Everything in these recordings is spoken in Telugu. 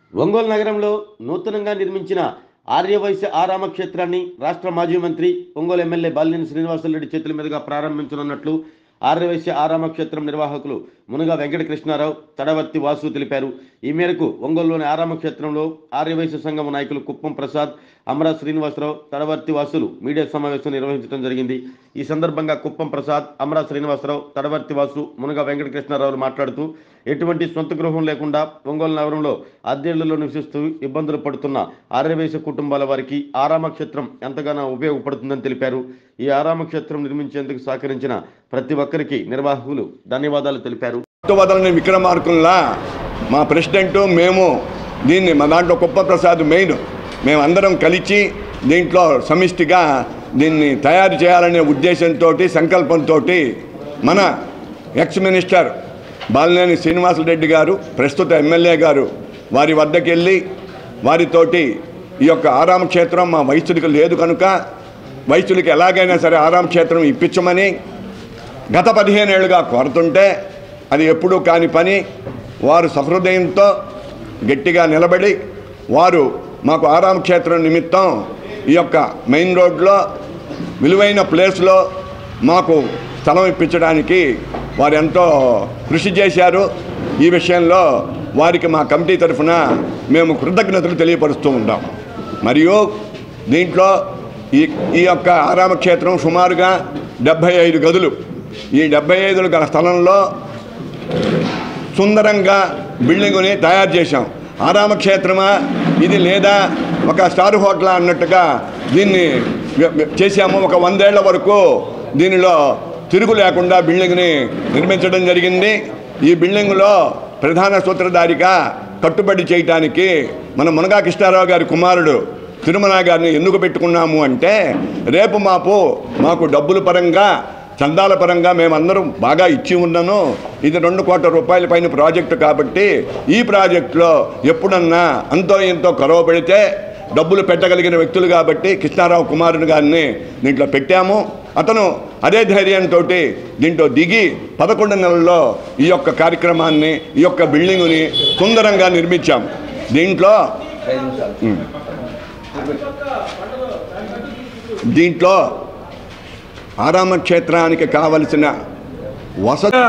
ఒంగోలు నగరంలో నూతనంగా నిర్మించిన ఆర్యవైశ్య ఆరామ క్షేత్రాన్ని రాష్ట్ర మాజీ మంత్రి ఒంగోలు ఎమ్మెల్యే బాలినేని శ్రీనివాసరెడ్డి చేతుల మీదుగా ప్రారంభించనున్నట్లు ఆర్యవైశ్య ఆరామ క్షేత్రం నిర్వాహకులు మునుగా వెంకటకృష్ణారావు తడవర్తి వాసు తెలిపారు ఈ మేరకు ఒంగోలులోని ఆరామ క్షేత్రంలో ఆర్యవైశ్య సంఘం నాయకులు కుప్పం ప్రసాద్ అమరా శ్రీనివాసరావు తడవర్తి వాసులు మీడియా సమావేశం నిర్వహించడం జరిగింది ఈ సందర్భంగా కుప్పం ప్రసాద్ అమరా శ్రీనివాసరావు తడవర్తి వాసు మునుగా వెంకటకృష్ణారావులు మాట్లాడుతూ ఎటువంటి సొంత గృహం లేకుండా ఒంగోలు నగరంలో అద్దెళ్లలో నివసిస్తూ ఇబ్బందులు పడుతున్న ఆర్యవైశ్య కుటుంబాల వారికి ఆరామ క్షేత్రం ఎంతగానో ఉపయోగపడుతుందని తెలిపారు ఈ ఆరామ క్షేత్రం నిర్మించేందుకు సహకరించిన ప్రతి ఒక్కరికి నిర్వాహకులు ధన్యవాదాలు తెలిపారు వదలని విక్రమార్కుల్లా మా ప్రెసిడెంట్ మేము దీన్ని మా దాంట్లో కుప్ప ప్రసాద్ మెయిన్ మేమందరం కలిసి దీంట్లో సమిష్టిగా దీన్ని తయారు చేయాలనే ఉద్దేశంతో సంకల్పంతో మన ఎక్స్ మినిస్టర్ బాలినేని శ్రీనివాసరెడ్డి గారు ప్రస్తుత ఎమ్మెల్యే గారు వారి వద్దకు వెళ్ళి వారితోటి ఈ యొక్క ఆరామ క్షేత్రం మా వైశ్యుడికి లేదు కనుక వైశ్యులకి ఎలాగైనా సరే ఆరామ క్షేత్రం ఇప్పించమని గత పదిహేను ఏళ్ళుగా కోరుతుంటే అది ఎప్పుడూ కాని పని వారు సహృదయంతో గట్టిగా నిలబడి వారు మాకు ఆరామ క్షేత్రం నిమిత్తం ఈ యొక్క మెయిన్ రోడ్లో విలువైన ప్లేస్లో మాకు స్థలం ఇప్పించడానికి వారు ఎంతో కృషి చేశారు ఈ విషయంలో వారికి మా కమిటీ తరఫున మేము కృతజ్ఞతలు తెలియపరుస్తూ ఉంటాం మరియు దీంట్లో ఈ ఈ యొక్క ఆరామ క్షేత్రం సుమారుగా డెబ్భై ఐదు గదులు ఈ డెబ్భై ఐదు గల స్థలంలో సుందరంగా బిల్డింగుని తయారు చేశాం ఆరామ క్షేత్రమా ఇది లేదా ఒక స్టార్ హోటల్ అన్నట్టుగా దీన్ని వ్య- వ్య- చేశాము ఒక వందేళ్ల వరకు దీనిలో తిరుగు లేకుండా బిల్డింగ్ని నిర్మించడం జరిగింది ఈ బిల్డింగ్లో ప్రధాన సూత్రధారిగా కట్టుబడి చేయటానికి మన మునగా కృష్ణారావు గారి కుమారుడు తిరుమల గారిని ఎందుకు పెట్టుకున్నాము అంటే రేపు మాపు మాకు డబ్బుల పరంగా చందాల పరంగా మేమందరం బాగా ఇచ్చి ఉన్నాను ఇది రెండు కోట్ల రూపాయల పైన ప్రాజెక్టు కాబట్టి ఈ ప్రాజెక్టులో ఎప్పుడన్నా అంతో ఎంతో కొరవ పెడితే డబ్బులు పెట్టగలిగిన వ్యక్తులు కాబట్టి కృష్ణారావు కుమారుని గారిని దీంట్లో పెట్టాము అతను అదే ధైర్యంతో దీంట్లో దిగి పదకొండు నెలల్లో ఈ యొక్క కార్యక్రమాన్ని ఈ యొక్క బిల్డింగుని సుందరంగా నిర్మించాం దీంట్లో ఉమ్. దీంట్లో ఆరామ క్షేత్రానికి కావలసిన వసతి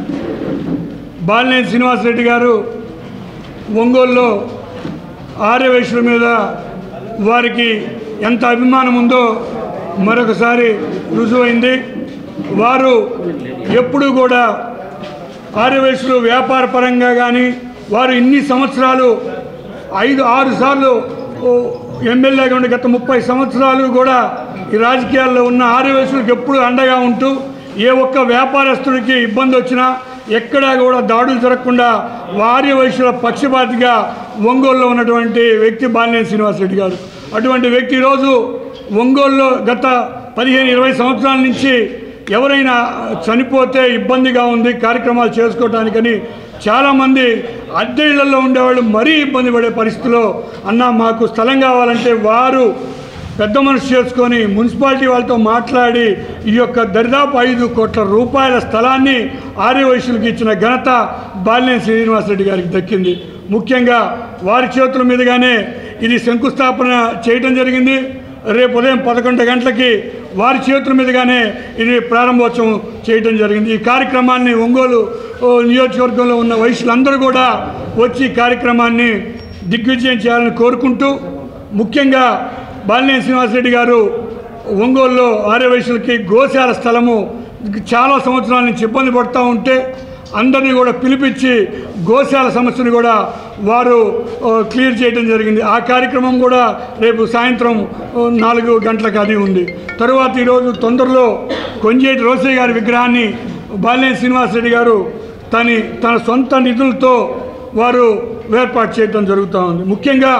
బాలినేని శ్రీనివాసరెడ్డి గారు ఒంగోలులో ఆర్యవైశ్యుల మీద వారికి ఎంత అభిమానం ఉందో మరొకసారి రుజువైంది వారు ఎప్పుడూ కూడా ఆర్యవైశ్యులు వ్యాపార పరంగా కానీ వారు ఇన్ని సంవత్సరాలు ఐదు ఆరు సార్లు ఓ, ఎమ్మెల్యేగా ఉండి గత ముప్పై సంవత్సరాలు కూడా ఈ రాజకీయాల్లో ఉన్న ఆర్యవైశ్యులకు ఎప్పుడూ అండగా ఉంటూ ఏ ఒక్క వ్యాపారస్తుడికి ఇబ్బంది వచ్చినా ఎక్కడా కూడా దాడులు జరగకుండా ఆర్యవైశ్యుల పక్షపాతిగా ఒంగోలులో ఉన్నటువంటి వ్యక్తి బాలినేని శ్రీనివాసరెడ్డి గారు అటువంటి వ్యక్తి ఈరోజు ఒంగోలులో గత పదిహేను ఇరవై సంవత్సరాల నుంచి ఎవరైనా చనిపోతే ఇబ్బందిగా ఉంది కార్యక్రమాలు చేసుకోవటానికని చాలామంది అద్దె ఇళ్లలో ఉండేవాళ్ళు మరీ ఇబ్బంది పడే పరిస్థితిలో అన్న మాకు స్థలం కావాలంటే వారు పెద్ద మనసు చేసుకొని మున్సిపాలిటీ వాళ్ళతో మాట్లాడి ఈ యొక్క దరిదాపు ఐదు కోట్ల రూపాయల స్థలాన్ని ఆర్యవైశ్యులకు ఇచ్చిన ఘనత బాలినేని శ్రీనివాసరెడ్డి గారికి దక్కింది ముఖ్యంగా వారి చేతుల మీదుగానే ఇది శంకుస్థాపన చేయటం జరిగింది రేపు ఉదయం పదకొండు గంటలకి వారి చేతుల మీదుగానే ఇది ప్రారంభోత్సవం చేయడం జరిగింది ఈ కార్యక్రమాన్ని ఒంగోలు ఓ, నియోజకవర్గంలో ఉన్న వయసులందరూ కూడా వచ్చి ఈ కార్యక్రమాన్ని దిగ్విజయం చేయాలని కోరుకుంటూ ముఖ్యంగా బాలినేని శ్రీనివాసరెడ్డి గారు ఒంగోలులో ఆర్యవైశ్యులకి గోశాల స్థలము చాలా సంవత్సరాల నుంచి ఇబ్బంది పడుతూ ఉంటే అందరినీ కూడా పిలిపించి గోశాల సమస్యను కూడా వారు ఆ, క్లియర్ చేయడం జరిగింది ఆ కార్యక్రమం కూడా రేపు సాయంత్రం ఆ, నాలుగు గంటలకు అది ఉంది తరువాత ఈరోజు తొందరలో కొంజేటి రోసయ్య గారి విగ్రహాన్ని బాలినేని శ్రీనివాసరెడ్డి గారు తని తన సొంత నిధులతో వారు ఏర్పాటు చేయడం జరుగుతూ ఉంది ముఖ్యంగా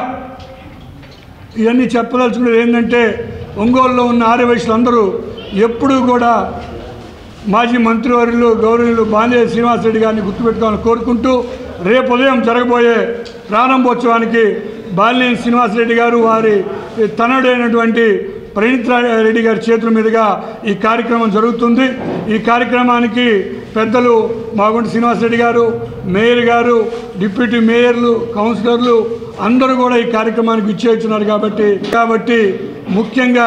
ఇవన్నీ చెప్పదలుచుకున్నది ఏంటంటే ఒంగోలులో ఉన్న ఆర్యవైశ్యులందరూ ఎప్పుడూ కూడా మాజీ మంత్రివర్యులు గౌరవులు బాండే శ్రీనివాసరెడ్డి గారిని గుర్తుపెట్టుకోవాలని కోరుకుంటూ రేపు ఉదయం జరగబోయే ప్రారంభోత్సవానికి బాలినేని శ్రీనివాసరెడ్డి గారు వారి తనయుడైనటువంటి ప్రణీత్ రా- రెడ్డి గారి చేతుల మీదుగా ఈ కార్యక్రమం జరుగుతుంది ఈ కార్యక్రమానికి పెద్దలు మాగుంటి శ్రీనివాసరెడ్డి గారు మేయర్ గారు డిప్యూటీ మేయర్లు కౌన్సిలర్లు అందరూ కూడా ఈ కార్యక్రమానికి ఇచ్చేస్తున్నారు కాబట్టి కాబట్టి ముఖ్యంగా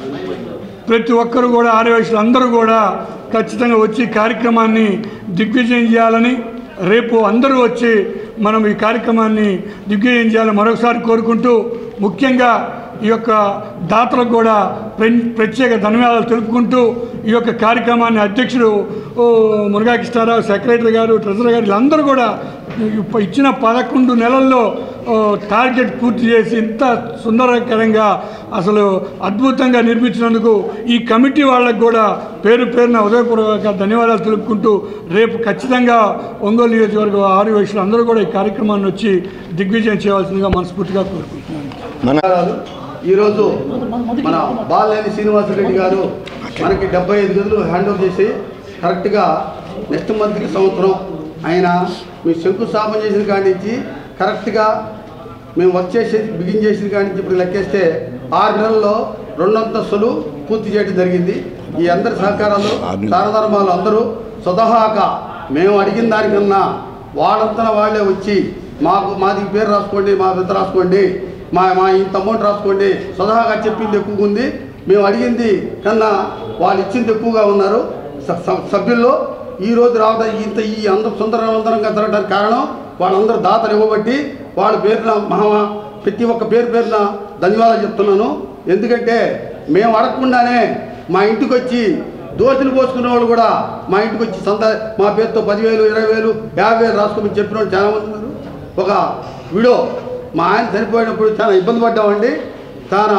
ప్రతి ఒక్కరు కూడా ఆర్యవయసులు అందరూ కూడా ఖచ్చితంగా వచ్చి ఈ కార్యక్రమాన్ని దిగ్విజయం చేయాలని రేపు అందరూ వచ్చి మనం ఈ కార్యక్రమాన్ని దిగ్విజయం చేయాలని మరొకసారి కోరుకుంటూ ముఖ్యంగా ఈ యొక్క దాతలకు కూడా ప్ర- ప్రత్యేక ధన్యవాదాలు తెలుపుకుంటూ ఈ యొక్క కార్యక్రమాన్ని అధ్యక్షుడు ఓ, మునగా కృష్ణారావు సెక్రటరీ గారు ట్రెజరర్ గారు వీళ్ళందరూ కూడా ఇప్ప- ఇచ్చిన పదకొండు నెలల్లో ఓ, టార్గెట్ పూర్తి చేసి ఇంత సుందరకరంగా అసలు అద్భుతంగా నిర్మించినందుకు ఈ కమిటీ వాళ్ళకు కూడా పేరు పేరున ఉదయపూర్వక ధన్యవాదాలు తెలుపుకుంటూ రేపు ఖచ్చితంగా ఒంగోలు నియోజకవర్గ ఆరు వయసులు అందరూ కూడా ఈ కార్యక్రమాన్ని వచ్చి దిగ్విజయం చేయవలసిందిగా మనస్ఫూర్తిగా కోరుకుంటున్నాను నమస్కారాలు ఈరోజు మన బాలనేని శ్రీనివాసరెడ్డి గారు మనకి డెబ్బై ఐదు గదులు హ్యాండ్ ఓవర్ చేసి కరెక్ట్గా నెక్స్ట్ మంత్కి సంవత్సరం ఆయన మీ శంకుస్థాపన చేసిన కాడి నుంచి కరెక్ట్గా మేము వర్క్ చేసి బిగిన్ చేసిన కాడి నుంచి ఇప్పుడు లెక్కేస్తే ఆరు నెలల్లో రెండు అంతస్తులు పూర్తి చేయడం జరిగింది ఈ అందరి సహకారాలు దానధర్మాలు అందరూ స్వతహాగా మేము అడిగిన దానికన్నా వాళ్ళంతా వాళ్ళే వచ్చి మాకు మాది పేరు రాసుకోండి మా పెద్ద రాసుకోండి మా మా ఇంత అమౌంట్ రాసుకోండి స్వతహాగా చెప్పింది ఎక్కువగా ఉంది మేము అడిగింది కన్నా వాళ్ళు ఇచ్చింది ఎక్కువగా ఉన్నారు స- స- సభ్యుల్లో ఈ రోజు రావడం ఇంత ఈ అంత సుందరవంతరంగా జరగడానికి కారణం వాళ్ళందరూ దాతలు ఇవ్వబట్టి వాళ్ళ పేరున మహా ప్రతి ఒక్క పేరు పేరున ధన్యవాదాలు చెప్తున్నాను ఎందుకంటే మేము అడగకుండానే మా ఇంటికి వచ్చి దోశలు పోసుకునే వాళ్ళు కూడా మా ఇంటికి వచ్చి సొంత మా పేరుతో పదివేలు ఇరవై వేలు యాభై వేలు రాసుకోమని చెప్పిన వాళ్ళు చాలామంది ఉన్నారు ఒక వీడియో మా ఆయన చనిపోయినప్పుడు చాలా ఇబ్బంది పడ్డామండి చాలా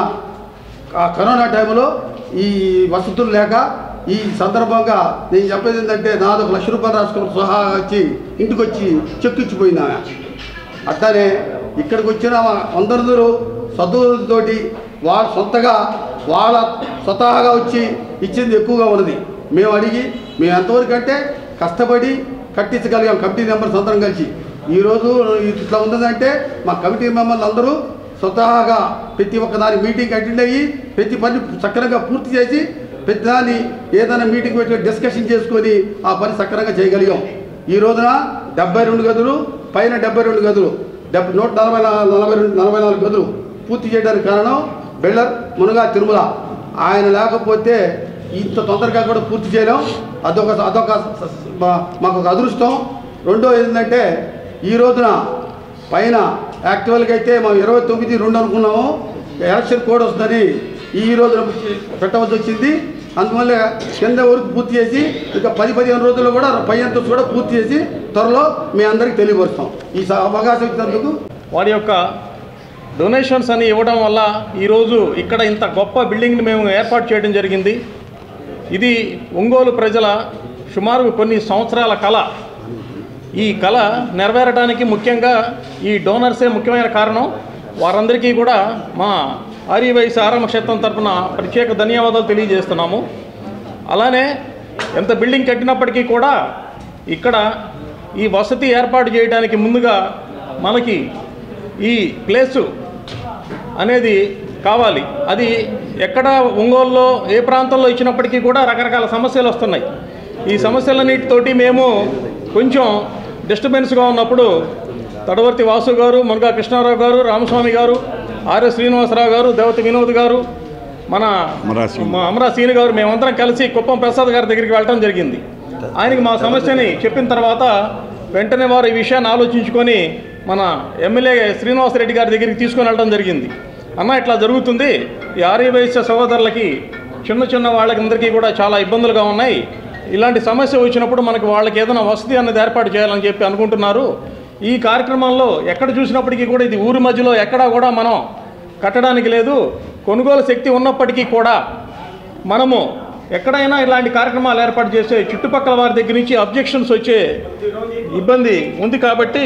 ఆ కరోనా టైంలో ఈ వసతులు లేక ఈ సందర్భంగా నేను చెప్పేది ఏంటంటే నాది ఒక లక్ష రూపాయలు రాసుకుని సహా వచ్చి ఇంటికి వచ్చి చెక్ ఇచ్చిపోయింది ఆమె అట్లానే ఇక్కడికి వచ్చిన అందరూ చదువులతోటి వాళ్ళ సొంతగా వాళ్ళ స్వతహాగా వచ్చి ఇచ్చింది ఎక్కువగా ఉన్నది మేము అడిగి మేము ఎంతవరకు అంటే కష్టపడి కట్టించగలిగాం కమిటీ మెంబర్స్ అందరం కలిసి ఈరోజు ఇట్లా ఉన్నదంటే మా కమిటీ మెంబర్లు అందరూ స్వతహాగా ప్రతి ఒక్క దాని మీటింగ్ అటెండ్ అయ్యి ప్రతి పని సక్రమంగా పూర్తి చేసి ప్రతి దాన్ని ఏదైనా మీటింగ్ పెట్టి డిస్కషన్ చేసుకొని ఆ పని సక్రమంగా చేయగలిగాం ఈ రోజున డెబ్బై రెండు గదులు పైన డెబ్బై రెండు గదులు డెబ్బై నూట నలభై నా- నలభై రెండు నలభై నాలుగు గదులు పూర్తి చేయడానికి కారణం బిల్డర్ మునగా తిరుమల ఆయన లేకపోతే ఇంత తొందరగా కూడా పూర్తి చేయలేం అదొక అదొక స- స- మా- మాకు ఒక అదృష్టం రెండో ఏంటంటే ఈ రోజున పైన యాక్చువల్గా అయితే మనం ఇరవై తొమ్మిది రెండు అనుకున్నాము ఎలక్షన్ కోడ్ వస్తుందని ఈ రోజున పెట్టవలసి వచ్చింది అందువల్ల కింద వరకు పూర్తి చేసి ఇక పది పదిహేను రోజుల్లో కూడా పై అంతస్తు కూడా పూర్తి చేసి త్వరలో మీ అందరికీ తెలియపరుస్తాం ఈ స- అవకాశం ఇచ్చినందుకు వారి యొక్క డొనేషన్స్ అని ఇవ్వడం వల్ల ఈరోజు ఇక్కడ ఇంత గొప్ప బిల్డింగ్ని మేము ఏర్పాటు చేయడం జరిగింది ఇది ఒంగోలు ప్రజల సుమారు కొన్ని సంవత్సరాల కళ ఈ కళ నెరవేరడానికి ముఖ్యంగా ఈ డోనర్సే ముఖ్యమైన కారణం వారందరికీ కూడా మా ఆర్యవైశ్య ఆరామ క్షేత్రం తరఫున ప్రత్యేక ధన్యవాదాలు తెలియజేస్తున్నాము అలానే ఎంత బిల్డింగ్ కట్టినప్పటికీ కూడా ఇక్కడ ఈ వసతి ఏర్పాటు చేయడానికి ముందుగా మనకి ఈ ప్లేసు అనేది కావాలి అది ఎక్కడ ఒంగోలులో ఏ ప్రాంతంలో ఇచ్చినప్పటికీ కూడా రకరకాల సమస్యలు వస్తున్నాయి ఈ సమస్యలన్నిటితోటి మేము కొంచెం డిస్టర్బెన్స్గా ఉన్నప్పుడు తడవర్తి వాసు గారు మునగా కృష్ణారావు గారు రామస్వామి గారు ఆర్య శ్రీనివాసరావు గారు దేవతి వినోద్ గారు మన మా అమరా సీని గారు మేమందరం కలిసి కుప్పం ప్రసాద్ గారి దగ్గరికి వెళ్ళడం జరిగింది ఆయనకి మా సమస్యని చెప్పిన తర్వాత వెంటనే వారు ఈ విషయాన్ని ఆలోచించుకొని మన ఎమ్మెల్యే శ్రీనివాసరెడ్డి గారి దగ్గరికి తీసుకొని వెళ్ళడం జరిగింది అన్న ఇట్లా జరుగుతుంది ఈ ఆర్యవైశ్య సహోదరులకి చిన్న చిన్న వాళ్ళకందరికీ కూడా చాలా ఇబ్బందులుగా ఉన్నాయి ఇలాంటి సమస్య వచ్చినప్పుడు మనకి వాళ్ళకి ఏదైనా వసతి అన్నది ఏర్పాటు చేయాలని చెప్పి అనుకుంటున్నారు ఈ కార్యక్రమంలో ఎక్కడ చూసినప్పటికీ కూడా ఇది ఊరి మధ్యలో ఎక్కడా కూడా మనం కట్టడానికి లేదు కొనుగోలు శక్తి ఉన్నప్పటికీ కూడా మనము ఎక్కడైనా ఇలాంటి కార్యక్రమాలు ఏర్పాటు చేసే చుట్టుపక్కల వారి దగ్గర నుంచి అబ్జెక్షన్స్ వచ్చే ఇబ్బంది ఉంది కాబట్టి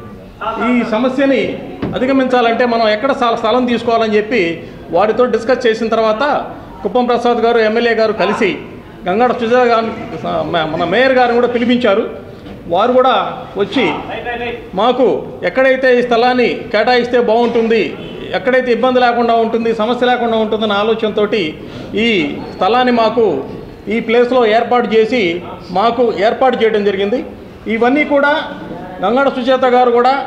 ఈ సమస్యని అధిగమించాలంటే మనం ఎక్కడ స్థల- స్థలం తీసుకోవాలని చెప్పి వారితో డిస్కస్ చేసిన తర్వాత కుప్పం ప్రసాద్ గారు ఎమ్మెల్యే గారు కలిసి గంగాడ సుజా గారు మన మేయర్ గారిని కూడా పిలిపించారు వారు కూడా వచ్చి మాకు ఎక్కడైతే ఈ స్థలాన్ని కేటాయిస్తే బాగుంటుంది ఎక్కడైతే ఇబ్బంది లేకుండా ఉంటుంది సమస్య లేకుండా ఉంటుందన్న ఆలోచనతోటి ఈ స్థలాన్ని మాకు ఈ ప్లేస్లో ఏర్పాటు చేసి మాకు ఏర్పాటు చేయడం జరిగింది ఇవన్నీ కూడా గంగాడ సుచేత గారు కూడా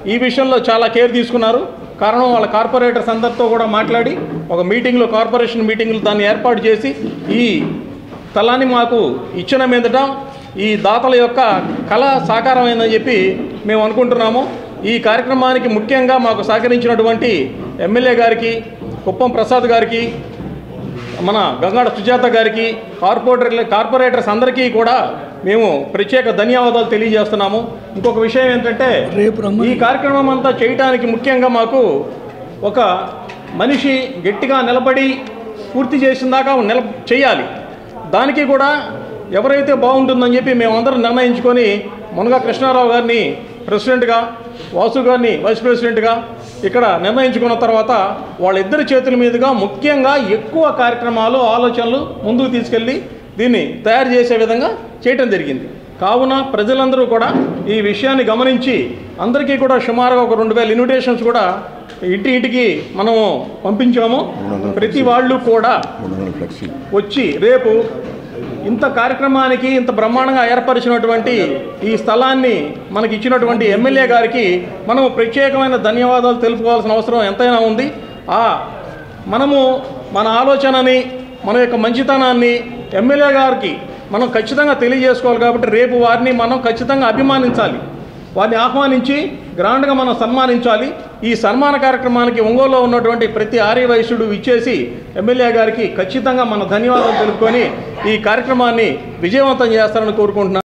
ఈ విషయంలో చాలా కేర్ తీసుకున్నారు కారణం వాళ్ళ కార్పొరేటర్స్ అందరితో కూడా మాట్లాడి ఒక మీటింగ్లో కార్పొరేషన్ మీటింగ్లో దాన్ని ఏర్పాటు చేసి ఈ స్థలాన్ని మాకు ఇచ్చిన మీదట ఈ దాతల యొక్క కళ సాకారమైందని చెప్పి మేము అనుకుంటున్నాము ఈ కార్యక్రమానికి ముఖ్యంగా మాకు సహకరించినటువంటి ఎమ్మెల్యే గారికి కుప్పం ప్రసాద్ గారికి మన గంగాడ సుజాత గారికి కార్పొరేటర్ల కార్పొరేటర్స్ అందరికీ కూడా మేము ప్రత్యేక ధన్యవాదాలు తెలియజేస్తున్నాము ఇంకొక విషయం ఏంటంటే ఈ కార్యక్రమం అంతా చేయటానికి ముఖ్యంగా మాకు ఒక మనిషి గట్టిగా నిలబడి పూర్తి చేసిన దాకా నిల చేయాలి దానికి కూడా ఎవరైతే బాగుంటుందని చెప్పి మేమందరం నిర్ణయించుకొని మునగా కృష్ణారావు గారిని ప్రెసిడెంట్గా వాసు గారిని వైస్ ప్రెసిడెంట్గా ఇక్కడ నిర్ణయించుకున్న తర్వాత వాళ్ళిద్దరి చేతుల మీదుగా ముఖ్యంగా ఎక్కువ కార్యక్రమాలు ఆలోచనలు ముందుకు తీసుకెళ్ళి దీన్ని తయారు చేసే విధంగా చేయటం జరిగింది కావున ప్రజలందరూ కూడా ఈ విషయాన్ని గమనించి అందరికీ కూడా సుమారుగా ఒక రెండు వేల ఇన్విటేషన్స్ కూడా ఇంటి ఇంటికి మనము పంపించాము ప్రతి వాళ్ళు కూడా వచ్చి రేపు ఇంత కార్యక్రమానికి ఇంత బ్రహ్మాండంగా ఏర్పరిచినటువంటి ఈ స్థలాన్ని మనకి ఇచ్చినటువంటి ఎమ్మెల్యే గారికి మనం ప్రత్యేకమైన ధన్యవాదాలు తెలుపుకోవాల్సిన అవసరం ఎంతైనా ఉంది ఆ మనము మన ఆలోచనని మన యొక్క మంచితనాన్ని ఎమ్మెల్యే గారికి మనం ఖచ్చితంగా తెలియజేసుకోవాలి కాబట్టి రేపు వారిని మనం ఖచ్చితంగా అభిమానించాలి వారిని ఆహ్వానించి గ్రాండ్గా మనం సన్మానించాలి ఈ సన్మాన కార్యక్రమానికి ఒంగోలులో ఉన్నటువంటి ప్రతి ఆర్యవైశ్యుడు ఇచ్చేసి ఎమ్మెల్యే గారికి ఖచ్చితంగా మన ధన్యవాదాలు తెలుపుకొని ఈ కార్యక్రమాన్ని విజయవంతం చేస్తారని కోరుకుంటున్నాను